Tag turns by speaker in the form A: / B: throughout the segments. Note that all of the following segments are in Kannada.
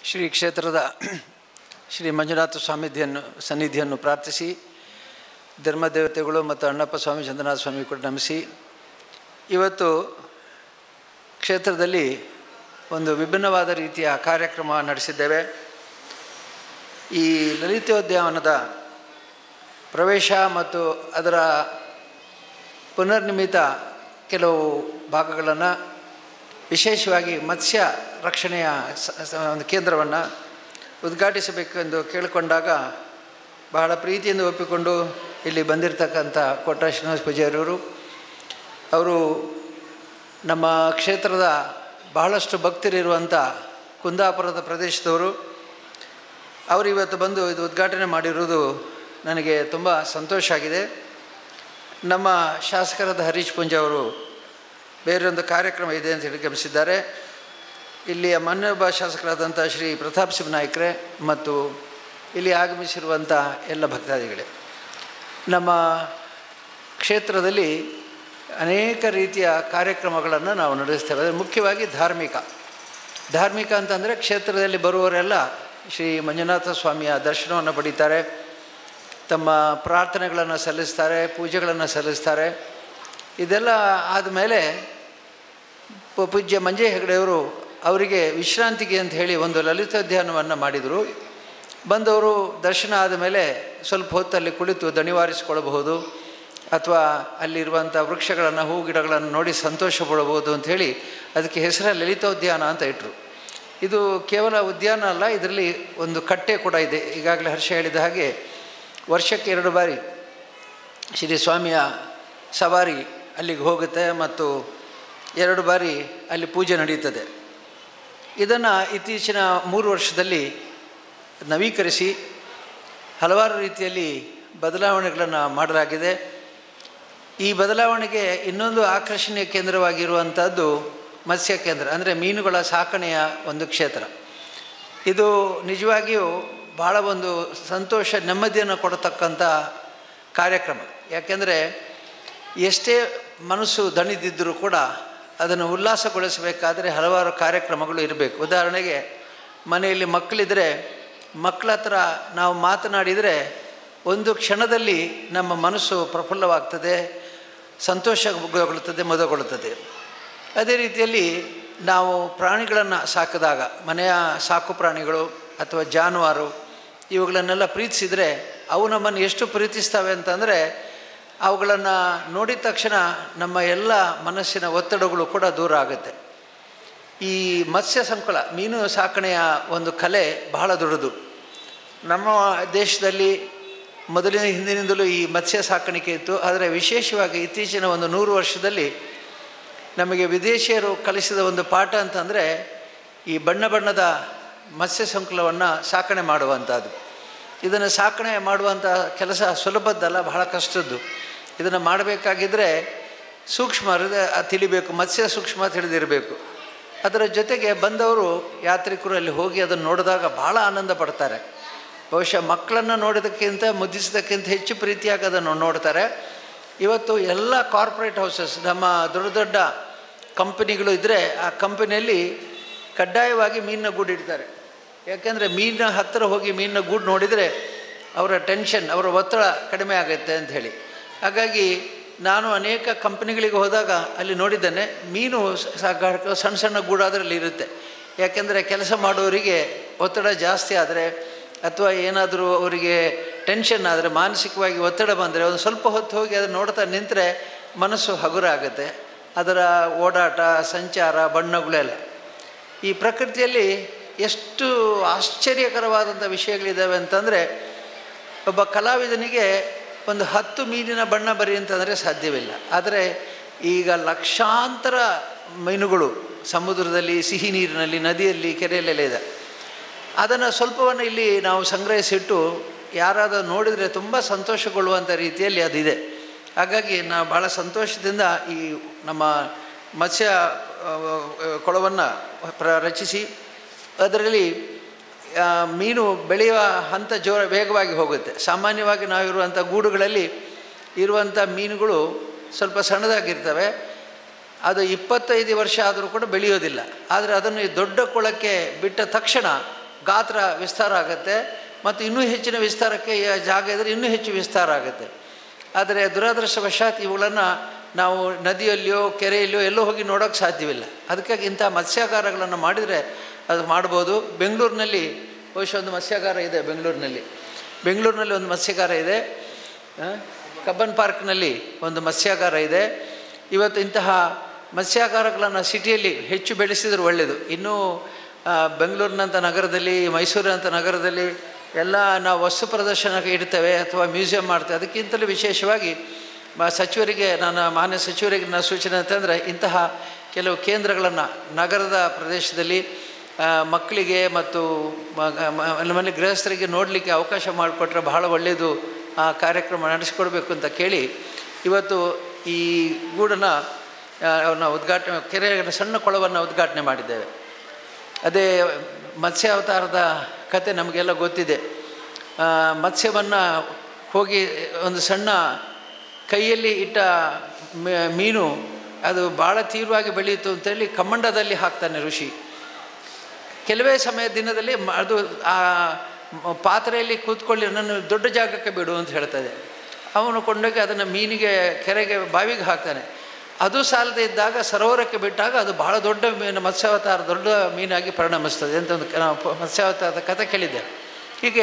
A: ಶ್ರೀ ಕ್ಷೇತ್ರದ ಶ್ರೀ ಮಂಜುನಾಥ ಸ್ವಾಮಿಧಿಯನ್ನು ಸನ್ನಿಧಿಯನ್ನು ಪ್ರಾರ್ಥಿಸಿ ಧರ್ಮದೇವತೆಗಳು ಮತ್ತು ಅಣ್ಣಪ್ಪ ಸ್ವಾಮಿ ಚಂದ್ರನಾಥ ಸ್ವಾಮಿ ಕೂಡ ನಮಿಸಿ ಇವತ್ತು ಕ್ಷೇತ್ರದಲ್ಲಿ ಒಂದು ವಿಭಿನ್ನವಾದ ರೀತಿಯ ಕಾರ್ಯಕ್ರಮ ನಡೆಸಿದ್ದೇವೆ ಈ ಲಲಿತೋದ್ಯಾನದ ಪ್ರವೇಶ ಮತ್ತು ಅದರ ಪುನರ್ನಿಮಿತ ಕೆಲವು ಭಾಗಗಳನ್ನು ವಿಶೇಷವಾಗಿ ಮತ್ಸ್ಯ ರಕ್ಷಣೆಯ ಸ- ಸ- ಒಂದು ಕೇಂದ್ರವನ್ನು ಉದ್ಘಾಟಿಸಬೇಕೆಂದು ಕೇಳಿಕೊಂಡಾಗ ಬಹಳ ಪ್ರೀತಿಯಿಂದ ಒಪ್ಪಿಕೊಂಡು ಇಲ್ಲಿ ಬಂದಿರತಕ್ಕಂಥ ಕೋಟ ಶ್ರೀನಿವಾಸ ಪೂಜಾರಿಯವರು ಅವರು ನಮ್ಮ ಕ್ಷೇತ್ರದ ಬಹಳಷ್ಟು ಭಕ್ತರಿರುವಂಥ ಕುಂದಾಪುರದ ಪ್ರದೇಶದವರು ಅವರು ಇವತ್ತು ಬಂದು ಇದು ಉದ್ಘಾಟನೆ ಮಾಡಿರುವುದು ನನಗೆ ತುಂಬ ಸಂತೋಷ ಆಗಿದೆ ನಮ್ಮ ಶಾಸಕರಾದ ಹರೀಶ್ ಪುಂಜ ಅವರು ಬೇರೊಂದು ಕಾರ್ಯಕ್ರಮ ಇದೆ ಅಂತ ಹೇಳಿ ಗಮನಿಸಿದ್ದಾರೆ ಇಲ್ಲಿಯ ಮಾನ್ಯೊಬ್ಬ ಶಾಸಕರಾದಂಥ ಶ್ರೀ ಪ್ರತಾಪ್ ಸಿಂಹ ನಾಯ್ಕರೇ ಮತ್ತು ಇಲ್ಲಿ ಆಗಮಿಸಿರುವಂಥ ಎಲ್ಲ ಭಕ್ತಾದಿಗಳೇ ನಮ್ಮ ಕ್ಷೇತ್ರದಲ್ಲಿ ಅನೇಕ ರೀತಿಯ ಕಾರ್ಯಕ್ರಮಗಳನ್ನು ನಾವು ನಡೆಸ್ತೇವೆ ಅದು ಮುಖ್ಯವಾಗಿ ಧಾರ್ಮಿಕ ಧಾರ್ಮಿಕ ಅಂತಂದರೆ ಕ್ಷೇತ್ರದಲ್ಲಿ ಬರುವವರೆಲ್ಲ ಶ್ರೀ ಮಂಜುನಾಥ ಸ್ವಾಮಿಯ ದರ್ಶನವನ್ನು ಪಡೀತಾರೆ ತಮ್ಮ ಪ್ರಾರ್ಥನೆಗಳನ್ನು ಸಲ್ಲಿಸ್ತಾರೆ ಪೂಜೆಗಳನ್ನು ಸಲ್ಲಿಸ್ತಾರೆ ಇದೆಲ್ಲ ಆದಮೇಲೆ ಪು- ಪೂಜ್ಯ ಮಂಜೆ ಹೆಗಡೆಯವರು ಅವರಿಗೆ ವಿಶ್ರಾಂತಿಗೆ ಅಂತ ಹೇಳಿ ಒಂದು ಲಲಿತೋದ್ಯಾನವನ್ನು ಮಾಡಿದರು ಬಂದವರು ದರ್ಶನ ಆದಮೇಲೆ ಸ್ವಲ್ಪ ಹೊತ್ತಲ್ಲಿ ಕುಳಿತು ದಣಿವಾರಿಸಿಕೊಳ್ಳಬಹುದು ಅಥವಾ ಅಲ್ಲಿರುವಂಥ ವೃಕ್ಷಗಳನ್ನು ಹೂ ಗಿಡಗಳನ್ನು ನೋಡಿ ಸಂತೋಷ ಪಡಬಹುದು ಅಂಥೇಳಿ ಅದಕ್ಕೆ ಹೆಸರ ಲಲಿತೋದ್ಯಾನ ಅಂತ ಇಟ್ಟರು ಇದು ಕೇವಲ ಉದ್ಯಾನ ಅಲ್ಲ ಇದರಲ್ಲಿ ಒಂದು ಕಟ್ಟೆ ಕೂಡ ಇದೆ ಈಗಾಗಲೇ ಹರ್ಷ ಹೇಳಿದ ಹಾಗೆ ವರ್ಷಕ್ಕೆ ಎರಡು ಬಾರಿ ಶ್ರೀ ಸ್ವಾಮಿಯ ಸವಾರಿ ಅಲ್ಲಿಗೆ ಹೋಗುತ್ತೆ ಮತ್ತು ಎರಡು ಬಾರಿ ಅಲ್ಲಿ ಪೂಜೆ ನಡೀತದೆ ಇದನ್ನು ಇತ್ತೀಚಿನ ಮೂರು ವರ್ಷದಲ್ಲಿ ನವೀಕರಿಸಿ ಹಲವಾರು ರೀತಿಯಲ್ಲಿ ಬದಲಾವಣೆಗಳನ್ನು ಮಾಡಲಾಗಿದೆ ಈ ಬದಲಾವಣೆಗೆ ಇನ್ನೊಂದು ಆಕರ್ಷಣೀಯ ಕೇಂದ್ರವಾಗಿರುವಂಥದ್ದು ಮತ್ಸ್ಯ ಕೇಂದ್ರ ಅಂದರೆ ಮೀನುಗಳ ಸಾಕಣೆಯ ಒಂದು ಕ್ಷೇತ್ರ ಇದು ನಿಜವಾಗಿಯೂ ಭಾಳ ಒಂದು ಸಂತೋಷ ನೆಮ್ಮದಿಯನ್ನು ಕೊಡತಕ್ಕಂಥ ಕಾರ್ಯಕ್ರಮ ಯಾಕೆಂದರೆ ಎಷ್ಟೇ ಮನಸ್ಸು ದಣಿದಿದ್ದರೂ ಕೂಡ ಅದನ್ನು ಉಲ್ಲಾಸಗೊಳಿಸಬೇಕಾದರೆ ಹಲವಾರು ಕಾರ್ಯಕ್ರಮಗಳು ಇರಬೇಕು ಉದಾಹರಣೆಗೆ ಮನೆಯಲ್ಲಿ ಮಕ್ಕಳಿದ್ದರೆ ಮಕ್ಕಳ ಹತ್ರ ನಾವು ಮಾತನಾಡಿದರೆ ಒಂದು ಕ್ಷಣದಲ್ಲಿ ನಮ್ಮ ಮನಸ್ಸು ಪ್ರಫುಲ್ಲವಾಗ್ತದೆ ಸಂತೋಷಗೊಳ್ಳುತ್ತದೆ ಮುದಗೊಳ್ಳುತ್ತದೆ ಅದೇ ರೀತಿಯಲ್ಲಿ ನಾವು ಪ್ರಾಣಿಗಳನ್ನು ಸಾಕಿದಾಗ ಮನೆಯ ಸಾಕು ಪ್ರಾಣಿಗಳು ಅಥವಾ ಜಾನುವಾರು ಇವುಗಳನ್ನೆಲ್ಲ ಪ್ರೀತಿಸಿದರೆ ಅವು ನಮ್ಮನ್ನು ಎಷ್ಟು ಪ್ರೀತಿಸ್ತವೆ ಅಂತಂದರೆ ಅವುಗಳನ್ನು ನೋಡಿದ ತಕ್ಷಣ ನಮ್ಮ ಎಲ್ಲ ಮನಸ್ಸಿನ ಒತ್ತಡಗಳು ಕೂಡ ದೂರ ಆಗುತ್ತೆ ಈ ಮತ್ಸ್ಯ ಸಂಕುಲ ಮೀನು ಸಾಕಣೆಯ ಒಂದು ಕಲೆ ಬಹಳ ದೊಡ್ಡದು ನಮ್ಮ ದೇಶದಲ್ಲಿ ಮೊದಲಿನ ಹಿಂದಿನಿಂದಲೂ ಈ ಮತ್ಸ್ಯ ಸಾಕಾಣಿಕೆ ಇತ್ತು ಆದರೆ ವಿಶೇಷವಾಗಿ ಇತ್ತೀಚಿನ ಒಂದು ನೂರು ವರ್ಷದಲ್ಲಿ ನಮಗೆ ವಿದೇಶಿಯರು ಕಲಿಸಿದ ಒಂದು ಪಾಠ ಅಂತಂದರೆ ಈ ಬಣ್ಣ ಬಣ್ಣದ ಮತ್ಸ್ಯ ಸಂಕುಲವನ್ನು ಸಾಕಣೆ ಮಾಡುವಂಥದ್ದು ಇದನ್ನು ಸಾಕಣೆ ಮಾಡುವಂಥ ಕೆಲಸ ಸುಲಭದ್ದಲ್ಲ ಬಹಳ ಕಷ್ಟದ್ದು ಇದನ್ನು ಮಾಡಬೇಕಾಗಿದ್ದರೆ ಸೂಕ್ಷ್ಮ ಹೃದಯ ತಿಳಿಬೇಕು ಮತ್ಸ್ಯ ಸೂಕ್ಷ್ಮ ತಿಳಿದಿರಬೇಕು ಅದರ ಜೊತೆಗೆ ಬಂದವರು ಯಾತ್ರಿಕರು ಅಲ್ಲಿ ಹೋಗಿ ಅದನ್ನು ನೋಡಿದಾಗ ಭಾಳ ಆನಂದ ಪಡ್ತಾರೆ ಬಹುಶಃ ಮಕ್ಕಳನ್ನು ನೋಡೋದಕ್ಕಿಂತ ಮುದ್ದಿಸೋದಕ್ಕಿಂತ ಹೆಚ್ಚು ಪ್ರೀತಿಯಾಗಿ ಅದನ್ನು ನೋಡ್ತಾರೆ ಇವತ್ತು ಎಲ್ಲ ಕಾರ್ಪೊರೇಟ್ ಹೌಸಸ್ ನಮ್ಮ ದೊಡ್ಡ ದೊಡ್ಡ ಕಂಪನಿಗಳು ಇದ್ದರೆ ಆ ಕಂಪನಿಯಲ್ಲಿ ಕಡ್ಡಾಯವಾಗಿ ಮೀನಿನ ಗೂಡು ಇಡ್ತಾರೆ ಯಾಕೆಂದರೆ ಮೀನಿನ ಹತ್ತಿರ ಹೋಗಿ ಮೀನಿನ ಗೂಡು ನೋಡಿದರೆ ಅವರ ಟೆನ್ಷನ್ ಅವರ ಒತ್ತಡ ಕಡಿಮೆ ಆಗುತ್ತೆ ಅಂತ ಹೇಳಿ ಹಾಗಾಗಿ ನಾನು ಅನೇಕ ಕಂಪ್ನಿಗಳಿಗೆ ಹೋದಾಗ ಅಲ್ಲಿ ನೋಡಿದ್ದೇನೆ ಮೀನು ಸಾಕಾಣಿಕೆ ಸಣ್ಣ ಸಣ್ಣ ಗೂಡಾದ್ರಲ್ಲಿ ಇರುತ್ತೆ ಯಾಕೆಂದರೆ ಕೆಲಸ ಮಾಡೋರಿಗೆ ಒತ್ತಡ ಜಾಸ್ತಿ ಆದರೆ ಅಥವಾ ಏನಾದರೂ ಅವರಿಗೆ ಟೆನ್ಷನ್ ಆದರೆ ಮಾನಸಿಕವಾಗಿ ಒತ್ತಡ ಬಂದರೆ ಒಂದು ಸ್ವಲ್ಪ ಹೊತ್ತು ಹೋಗಿ ಅದನ್ನು ನೋಡ್ತಾ ನಿಂತರೆ ಮನಸ್ಸು ಹಗುರ ಆಗುತ್ತೆ ಅದರ ಓಡಾಟ ಸಂಚಾರ ಬಣ್ಣಗಳೆಲ್ಲ ಈ ಪ್ರಕೃತಿಯಲ್ಲಿ ಎಷ್ಟು ಆಶ್ಚರ್ಯಕರವಾದಂಥ ವಿಷಯಗಳಿದ್ದಾವೆ ಅಂತಂದರೆ ಒಬ್ಬ ಕಲಾವಿದನಿಗೆ ಒಂದು ಹತ್ತು ಮೀನಿನ ಬಣ್ಣ ಬರಿ ಅಂತಂದರೆ ಸಾಧ್ಯವಿಲ್ಲ ಆದರೆ ಈಗ ಲಕ್ಷಾಂತರ ಮೀನುಗಳು ಸಮುದ್ರದಲ್ಲಿ ಸಿಹಿ ನೀರಿನಲ್ಲಿ ನದಿಯಲ್ಲಿ ಕೆರೆಯಲ್ಲೆಲ್ಲ ಇದೆ ಅದನ್ನು ಸ್ವಲ್ಪವನ್ನು ಇಲ್ಲಿ ನಾವು ಸಂಗ್ರಹಿಸಿಟ್ಟು ಯಾರಾದರೂ ನೋಡಿದರೆ ತುಂಬ ಸಂತೋಷಗೊಳ್ಳುವಂಥ ರೀತಿಯಲ್ಲಿ ಅದಿದೆ ಹಾಗಾಗಿ ನಾವು ಭಾಳ ಸಂತೋಷದಿಂದ ಈ ನಮ್ಮ ಮತ್ಸ್ಯ ಕೊಳವನ್ನು ಪ್ರ ರಚಿಸಿ ಅದರಲ್ಲಿ ಆ, ಮೀನು ಬೆಳೆಯುವ ಹಂತ ಜೋರ ವೇಗವಾಗಿ ಹೋಗುತ್ತೆ ಸಾಮಾನ್ಯವಾಗಿ ನಾವಿರುವಂಥ ಗೂಡುಗಳಲ್ಲಿ ಇರುವಂಥ ಮೀನುಗಳು ಸ್ವಲ್ಪ ಸಣ್ಣದಾಗಿರ್ತವೆ ಅದು ಇಪ್ಪತ್ತೈದು ವರ್ಷ ಆದರೂ ಕೂಡ ಬೆಳೆಯೋದಿಲ್ಲ ಆದರೆ ಅದನ್ನು ಈ ದೊಡ್ಡ ಕೊಳಕ್ಕೆ ಬಿಟ್ಟ ತಕ್ಷಣ ಗಾತ್ರ ವಿಸ್ತಾರ ಆಗುತ್ತೆ ಮತ್ತು ಇನ್ನೂ ಹೆಚ್ಚಿನ ವಿಸ್ತಾರಕ್ಕೆ ಈ ಜಾಗ ಇದ್ದರೆ ಇನ್ನೂ ಹೆಚ್ಚು ವಿಸ್ತಾರ ಆಗುತ್ತೆ ಆದರೆ ದುರದೃಷ್ಟವಶಾತ್ ಇವುಗಳನ್ನು ನಾವು ನದಿಯಲ್ಲಿಯೋ ಕೆರೆಯಲ್ಲಿಯೋ ಎಲ್ಲೋ ಹೋಗಿ ನೋಡೋಕ್ಕೆ ಸಾಧ್ಯವಿಲ್ಲ ಅದಕ್ಕಾಗಿ ಇಂಥ ಮತ್ಸ್ಯಾಗಾರಗಳನ್ನು ಮಾಡಿದರೆ ಅದು ಮಾಡ್ಬೋದು ಬೆಂಗಳೂರಿನಲ್ಲಿ ಬಹುಶಃ ಒಂದು ಮತ್ಸ್ಯಾಗಾರ ಇದೆ ಬೆಂಗಳೂರಿನಲ್ಲಿ ಬೆಂಗಳೂರಿನಲ್ಲಿ ಒಂದು ಮತ್ಸ್ಯಾಗಾರ ಇದೆ ಆ, ಕಬ್ಬನ್ ಪಾರ್ಕ್ನಲ್ಲಿ ಒಂದು ಮತ್ಸ್ಯಾಗಾರ ಇದೆ ಇವತ್ತು ಇಂತಹ ಮತ್ಸ್ಯಾಗಾರಗಳನ್ನು ಸಿಟಿಯಲ್ಲಿ ಹೆಚ್ಚು ಬೆಳೆಸಿದ್ರೆ ಒಳ್ಳೆಯದು ಇನ್ನೂ ಆ, ಬೆಂಗಳೂರಿನಂಥ ನಗರದಲ್ಲಿ ಮೈಸೂರಿನಂಥ ನಗರದಲ್ಲಿ ಎಲ್ಲ ನಾವು ವಸ್ತು ಪ್ರದರ್ಶನಕ್ಕೆ ಇಡ್ತೇವೆ ಅಥವಾ ಮ್ಯೂಸಿಯಂ ಮಾಡ್ತೇವೆ ಅದಕ್ಕಿಂತಲೂ ವಿಶೇಷವಾಗಿ ಮ- ಸಚಿವರಿಗೆ ನನ್ನ ಮಾನ್ಯ ಸಚಿವರಿಗೆ ನನ್ನ ಸೂಚನೆ ಅಂತಂದರೆ ಇಂತಹ ಕೆಲವು ಕೇಂದ್ರಗಳನ್ನು ನಗರದ ಪ್ರದೇಶದಲ್ಲಿ ಆ, ಮಕ್ಕಳಿಗೆ ಮತ್ತು ಮ- ಮ- ನಮ್ಮಲ್ಲಿ ಗೃಹಸ್ಥರಿಗೆ ನೋಡಲಿಕ್ಕೆ ಅವಕಾಶ ಮಾಡಿಕೊಟ್ರೆ ಬಹಳ ಒಳ್ಳೆಯದು ಆ ಕಾರ್ಯಕ್ರಮ ನಡೆಸಿಕೊಡ್ಬೇಕು ಅಂತ ಕೇಳಿ ಇವತ್ತು ಈ ಗೂಡನ್ನು ನಾವು ಉದ್ಘಾಟನೆ ಕೆರೆಯ ಸಣ್ಣ ಕೊಳವನ್ನು ಉದ್ಘಾಟನೆ ಮಾಡಿದ್ದೇವೆ ಅದೇ ಮತ್ಸ್ಯ ಅವತಾರದ ಕತೆ ನಮಗೆಲ್ಲ ಗೊತ್ತಿದೆ ಆ, ಮತ್ಸ್ಯವನ್ನು ಹೋಗಿ ಒಂದು ಸಣ್ಣ ಕೈಯಲ್ಲಿ ಇಟ್ಟ ಮೀ- ಮೀನು ಅದು ಭಾಳ ತೀವ್ರವಾಗಿ ಬೆಳೆಯಿತು ಅಂತೇಳಿ ಕಮ್ಮಂಡದಲ್ಲಿ ಹಾಕ್ತಾನೆ ಋಷಿ ಕೆಲವೇ ಸಮಯ ದಿನದಲ್ಲಿ ಮ- ಅದು ಆ ಮ- ಪಾತ್ರೆಯಲ್ಲಿ ಕೂತ್ಕೊಳ್ಳಿ ನನ್ನ ದೊಡ್ಡ ಜಾಗಕ್ಕೆ ಬಿಡು ಅಂತ ಹೇಳ್ತದೆ ಅವನು ಕೊಂಡೋಗಿ ಅದನ್ನು ಮೀನಿಗೆ ಕೆರೆಗೆ ಬಾವಿಗೆ ಹಾಕ್ತಾನೆ ಅದು ಸಾಲದೇ ಇದ್ದಾಗ ಸರೋವರಕ್ಕೆ ಬಿಟ್ಟಾಗ ಅದು ಬಹಳ ದೊಡ್ಡ ಮೀನು ಮತ್ಸ್ಯಾವತಾರ ದೊಡ್ಡ ಮೀನಾಗಿ ಪರಿಣಮಿಸ್ತದೆ ಅಂತ ಒಂದು ಕ- ಪ- ಮತ್ಸ್ಯಾವತಾರದ ಕಥೆ ಕೇಳಿದ್ದೆ ಹೀಗೆ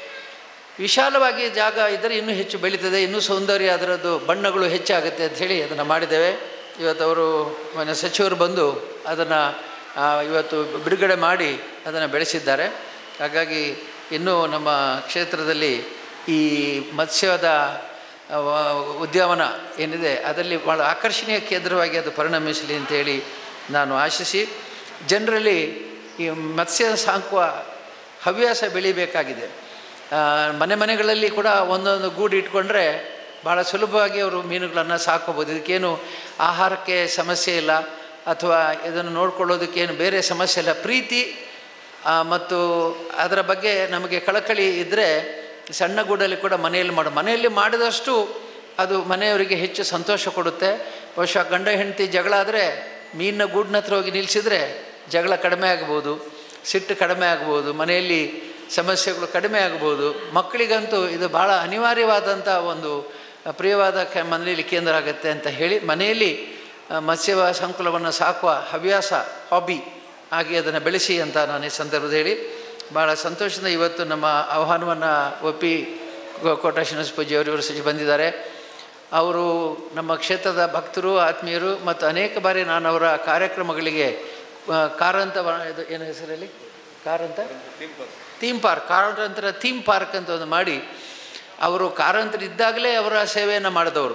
A: ವಿಶಾಲವಾಗಿ ಜಾಗ ಇದ್ದರೆ ಇನ್ನೂ ಹೆಚ್ಚು ಬೆಳೀತದೆ ಇನ್ನೂ ಸೌಂದರ್ಯ ಅದರದ್ದು ಬಣ್ಣಗಳು ಹೆಚ್ಚಾಗುತ್ತೆ ಅಂತ ಹೇಳಿ ಅದನ್ನು ಮಾಡಿದ್ದೇವೆ ಇವತ್ತು ಅವರು ಮನೆ ಸಚಿವರು ಬಂದು ಅದನ್ನು ಇವತ್ತು ಬಿಡುಗಡೆ ಮಾಡಿ ಅದನ್ನು ಬೆಳೆಸಿದ್ದಾರೆ ಹಾಗಾಗಿ ಇನ್ನೂ ನಮ್ಮ ಕ್ಷೇತ್ರದಲ್ಲಿ ಈ ಮತ್ಸ್ಯದ ಆ, ವ- ಉದ್ಯಾನವನ ಏನಿದೆ ಅದರಲ್ಲಿ ಭಾಳ ಆಕರ್ಷಣೀಯ ಕೇಂದ್ರವಾಗಿ ಅದು ಪರಿಣಮಿಸಲಿ ಅಂತೇಳಿ ನಾನು ಆಶಿಸಿ ಜನರಲ್ಲಿ ಈ ಮತ್ಸ್ಯ ಸಾಕುವ ಹವ್ಯಾಸ ಬೆಳಿಬೇಕಾಗಿದೆ ಆ, ಮನೆ ಮನೆಗಳಲ್ಲಿ ಕೂಡ ಒಂದೊಂದು ಗೂಡು ಇಟ್ಕೊಂಡ್ರೆ ಭಾಳ ಸುಲಭವಾಗಿ ಅವರು ಮೀನುಗಳನ್ನು ಸಾಕೋಬೋದು ಇದಕ್ಕೇನು ಆಹಾರಕ್ಕೆ ಸಮಸ್ಯೆ ಇಲ್ಲ ಅಥವಾ ಇದನ್ನು ನೋಡ್ಕೊಳ್ಳೋದಕ್ಕೇನು ಬೇರೆ ಸಮಸ್ಯೆ ಇಲ್ಲ ಪ್ರೀತಿ ಆ, ಮತ್ತು ಅದರ ಬಗ್ಗೆ ನಮಗೆ ಕಳಕಳಿ ಇದ್ದರೆ ಸಣ್ಣ ಗೂಡಲ್ಲಿ ಕೂಡ ಮನೆಯಲ್ಲಿ ಮಾಡು ಮನೆಯಲ್ಲಿ ಮಾಡಿದಷ್ಟು ಅದು ಮನೆಯವರಿಗೆ ಹೆಚ್ಚು ಸಂತೋಷ ಕೊಡುತ್ತೆ ಬಹುಶಃ ಗಂಡ ಹೆಂಡತಿ ಜಗಳ ಆದರೆ ಮೀನಿನ ಗೂಡಿನ ಹತ್ರ ಹೋಗಿ ನಿಲ್ಲಿಸಿದ್ರೆ ಜಗಳ ಕಡಿಮೆ ಆಗ್ಬೋದು ಸಿಟ್ಟು ಕಡಿಮೆ ಆಗ್ಬೋದು ಮನೆಯಲ್ಲಿ ಸಮಸ್ಯೆಗಳು ಕಡಿಮೆ ಆಗ್ಬೋದು ಮಕ್ಕಳಿಗಂತೂ ಇದು ಭಾಳ ಅನಿವಾರ್ಯವಾದಂಥ ಒಂದು ಪ್ರಿಯವಾದ ಕ ಮನೆಯಲ್ಲಿ ಕೇಂದ್ರ ಆಗುತ್ತೆ ಅಂತ ಹೇಳಿ ಮನೆಯಲ್ಲಿ ಆ, ಮತ್ಸ್ಯ ಸಂಕುಲವನ್ನು ಸಾಕುವ ಹವ್ಯಾಸ ಹಾಬಿ ಆಗಿ ಅದನ್ನು ಬೆಳೆಸಿ ಅಂತ ನಾನು ಈ ಸಂದರ್ಭದಲ್ಲಿ ಹೇಳಿ ಭಾಳ ಸಂತೋಷದಿಂದ ಇವತ್ತು ನಮ್ಮ ಆಹ್ವಾನವನ್ನು ಒಪ್ಪಿ ಕೋ- ಕೋಟ ಶ್ರೀನಿವಾಸ ಪೂಜೆಯವರು ಇವರು ಸಹ ಬಂದಿದ್ದಾರೆ ಅವರು ನಮ್ಮ ಕ್ಷೇತ್ರದ ಭಕ್ತರು ಆತ್ಮೀಯರು ಮತ್ತು ಅನೇಕ ಬಾರಿ ನಾನು ಅವರ ಕಾರ್ಯಕ್ರಮಗಳಿಗೆ ಆ, ಕಾರಂತ ವ- ಇದು ಏನು ಹೆಸರಲ್ಲಿ ಕಾರಂತ ಥೀಮ್ ಪಾರ್ಕ್ ಕಾರಂತರ ಥೀಮ್ ಪಾರ್ಕ್ ಅಂತ ಒಂದು ಮಾಡಿ ಅವರು ಕಾರಂತರಿದ್ದಾಗಲೇ ಅವರ ಸೇವೆಯನ್ನು ಮಾಡಿದವರು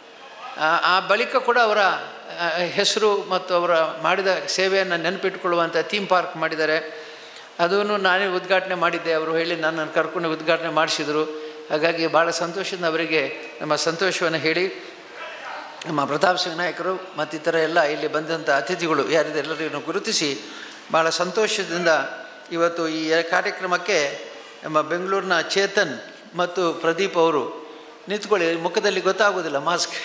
A: ಆ- ಆ ಬಳಿಕ ಕೂಡ ಅವರ ಆ, ಹೆಸರು ಮತ್ತು ಅವರ ಮಾಡಿದ ಸೇವೆಯನ್ನು ನೆನಪಿಟ್ಕೊಳ್ಳುವಂಥ ಥೀಮ್ ಪಾರ್ಕ್ ಮಾಡಿದ್ದಾರೆ ಅದನ್ನು ನಾನೇ ಉದ್ಘಾಟನೆ ಮಾಡಿದ್ದೆ ಅವರು ಹೇಳಿ ನನ್ನನ್ನು ಕರ್ಕೊಂಡು ಉದ್ಘಾಟನೆ ಮಾಡಿಸಿದರು ಹಾಗಾಗಿ ಭಾಳ ಸಂತೋಷದಿಂದ ಅವರಿಗೆ ನಮ್ಮ ಸಂತೋಷವನ್ನು ಹೇಳಿ ನಮ್ಮ ಪ್ರತಾಪ್ ಸಿಂಗ್ ನಾಯಕರು ಮತ್ತಿತರ ಎಲ್ಲ ಇಲ್ಲಿ ಬಂದಂಥ ಅತಿಥಿಗಳು ಯಾರಿದೆ ಎಲ್ಲರಿಗೂ ಗುರುತಿಸಿ ಭಾಳ ಸಂತೋಷದಿಂದ ಇವತ್ತು ಈ ಕಾರ್ಯಕ್ರಮಕ್ಕೆ ನಮ್ಮ ಬೆಂಗಳೂರಿನ ಚೇತನ್ ಮತ್ತು ಪ್ರದೀಪ್ ಅವರು ನಿಂತ್ಕೊಳ್ಳಿ ಮುಖದಲ್ಲಿ ಗೊತ್ತಾಗೋದಿಲ್ಲ ಮಾಸ್ಕ್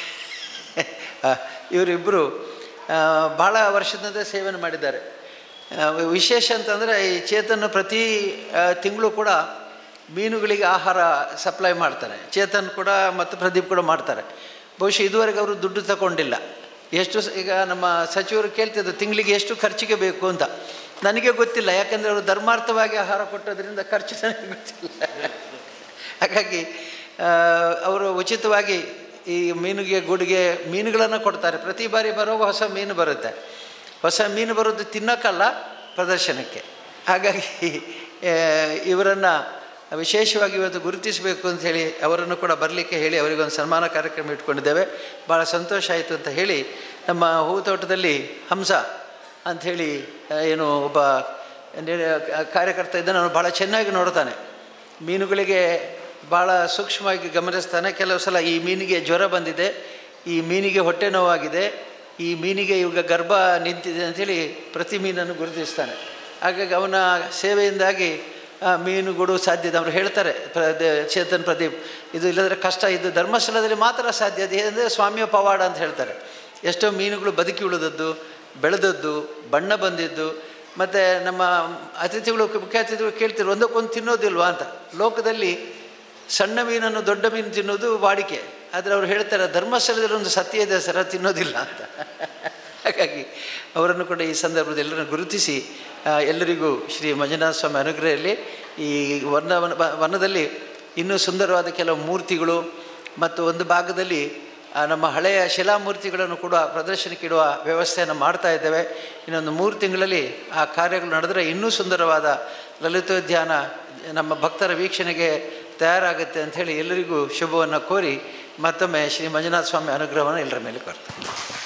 A: ಇವರಿಬ್ಬರು ಭಾಳ ವರ್ಷದಿಂದ ಸೇವೆಯನ್ನು ಮಾಡಿದ್ದಾರೆ ಆ, ವಿಶೇಷ ಅಂತಂದರೆ ಈ ಚೇತನ್ ಪ್ರತಿ ತಿಂಗಳು ಕೂಡ ಮೀನುಗಳಿಗೆ ಆಹಾರ ಸಪ್ಲೈ ಮಾಡ್ತಾರೆ ಚೇತನ್ ಕೂಡ ಮತ್ತು ಪ್ರದೀಪ್ ಕೂಡ ಮಾಡ್ತಾರೆ ಬಹುಶಃ ಇದುವರೆಗೆ ಅವರು ದುಡ್ಡು ತಗೊಂಡಿಲ್ಲ ಎಷ್ಟು ಸ- ಈಗ ನಮ್ಮ ಸಚಿವರು ಕೇಳ್ತಿದ್ರು ತಿಂಗಳಿಗೆ ಎಷ್ಟು ಖರ್ಚಿಗೆ ಬೇಕು ಅಂತ ನನಗೆ ಗೊತ್ತಿಲ್ಲ ಯಾಕಂದರೆ ಅವರು ಧರ್ಮಾರ್ಥವಾಗಿ ಆಹಾರ ಕೊಟ್ಟೋದ್ರಿಂದ ಖರ್ಚು ನನಗೆ ಗೊತ್ತಿಲ್ಲ ಹಾಗಾಗಿ ಆ, ಅವರು ಉಚಿತವಾಗಿ ಈ ಮೀನಿಗೆ ಗೂಡಿಗೆ ಮೀನುಗಳನ್ನು ಕೊಡ್ತಾರೆ ಪ್ರತಿ ಬಾರಿ ಬರುವಾಗ ಹೊಸ ಮೀನು ಬರುತ್ತೆ ಹೊಸ ಮೀನು ಬರೋದು ತಿನ್ನೋಕ್ಕಲ್ಲ ಪ್ರದರ್ಶನಕ್ಕೆ ಹಾಗಾಗಿ ಇವರನ್ನು ವಿಶೇಷವಾಗಿ ಇವತ್ತು ಗುರುತಿಸಬೇಕು ಅಂತ ಹೇಳಿ ಅವರನ್ನು ಕೂಡ ಬರಲಿಕ್ಕೆ ಹೇಳಿ ಅವರಿಗೊಂದು ಸನ್ಮಾನ ಕಾರ್ಯಕ್ರಮ ಇಟ್ಕೊಂಡಿದ್ದೇವೆ ಭಾಳ ಸಂತೋಷ ಆಯಿತು ಅಂತ ಹೇಳಿ ನಮ್ಮ ಹೂತೋಟದಲ್ಲಿ ಹಂಸ ಅಂಥೇಳಿ ಏನು ಒಬ್ಬ ನಿ- ಕಾರ್ಯಕರ್ತ ಇದ್ದಾನೆ ಅವನು ಭಾಳ ಚೆನ್ನಾಗಿ ನೋಡ್ತಾನೆ ಮೀನುಗಳಿಗೆ ಭಾಳ ಸೂಕ್ಷ್ಮವಾಗಿ ಗಮನಿಸ್ತಾನೆ ಕೆಲವು ಸಲ ಈ ಮೀನಿಗೆ ಜ್ವರ ಬಂದಿದೆ ಈ ಮೀನಿಗೆ ಹೊಟ್ಟೆ ನೋವಾಗಿದೆ ಈ ಮೀನಿಗೆ ಇವಾಗ ಗರ್ಭ ನಿಂತಿದೆ ಅಂಥೇಳಿ ಪ್ರತಿ ಮೀನನ್ನು ಗುರುತಿಸ್ತಾನೆ ಹಾಗಾಗಿ ಅವನ ಸೇವೆಯಿಂದಾಗಿ ಆ, ಮೀನುಗಳು ಸಾಧ್ಯ ಇದೆ ಅವರು ಹೇಳ್ತಾರೆ ಪ್ರ ದೇ- ಚೇತನ್ ಪ್ರದೀಪ್ ಇದು ಇಲ್ಲದ್ರೆ ಕಷ್ಟ ಇದು ಧರ್ಮಸ್ಥಳದಲ್ಲಿ ಮಾತ್ರ ಸಾಧ್ಯ ಅದು ಏನಂದರೆ ಸ್ವಾಮಿಯ ಪವಾಡ ಅಂತ ಹೇಳ್ತಾರೆ ಎಷ್ಟೋ ಮೀನುಗಳು ಬದುಕಿ ಉಳಿದದ್ದು ಬೆಳೆದದ್ದು ಬಣ್ಣ ಬಂದಿದ್ದು ಮತ್ತು ನಮ್ಮ ಅತಿಥಿಗಳು ಮುಖ್ಯ ಅತಿಥಿಗಳು ಕೇಳ್ತಿರು ಒಂದಕ್ಕೊಂದು ತಿನ್ನೋದಿಲ್ವಾ ಅಂತ ಲೋಕದಲ್ಲಿ ಸಣ್ಣ ಮೀನನ್ನು ದೊಡ್ಡ ಮೀನು ತಿನ್ನೋದು ವಾಡಿಕೆ ಆದರೆ ಅವ್ರು ಹೇಳ್ತಾರೆ ಧರ್ಮಸ್ಥಳದಲ್ಲಿ ಒಂದು ಸತ್ಯ ಇದೆ ಸರ ತಿನ್ನೋದಿಲ್ಲ ಅಂತ ಹಾಗಾಗಿ ಅವರನ್ನು ಕೂಡ ಈ ಸಂದರ್ಭದಲ್ಲಿ ಎಲ್ಲರನ್ನು ಗುರುತಿಸಿ ಆ, ಎಲ್ಲರಿಗೂ ಶ್ರೀ ಮಂಜುನಾಥ ಸ್ವಾಮಿ ಅನುಗ್ರಹದಲ್ಲಿ ಈ ವನ ವನ ವನದಲ್ಲಿ ಇನ್ನೂ ಸುಂದರವಾದ ಕೆಲವು ಮೂರ್ತಿಗಳು ಮತ್ತು ಒಂದು ಭಾಗದಲ್ಲಿ ಆ, ನಮ್ಮ ಹಳೆಯ ಶಿಲಾಮೂರ್ತಿಗಳನ್ನು ಕೂಡ ಪ್ರದರ್ಶನಕ್ಕೆ ಇಡುವ ವ್ಯವಸ್ಥೆಯನ್ನು ಮಾಡ್ತಾ ಇದ್ದೇವೆ ಇನ್ನೊಂದು ಮೂರು ತಿಂಗಳಲ್ಲಿ ಆ ಕಾರ್ಯಗಳು ನಡೆದರೆ ಇನ್ನೂ ಸುಂದರವಾದ ಲಲಿತೋದ್ಯಾನ ನಮ್ಮ ಭಕ್ತರ ವೀಕ್ಷಣೆಗೆ ತಯಾರಾಗುತ್ತೆ ಅಂಥೇಳಿ ಎಲ್ಲರಿಗೂ ಶುಭವನ್ನು ಕೋರಿ ಮತ್ತೊಮ್ಮೆ ಶ್ರೀ ಮಂಜುನಾಥ ಸ್ವಾಮಿ ಅನುಗ್ರಹವನ್ನು ಎಲ್ಲರ ಮೇಲೆ ಕೊಡ್ತಾರೆ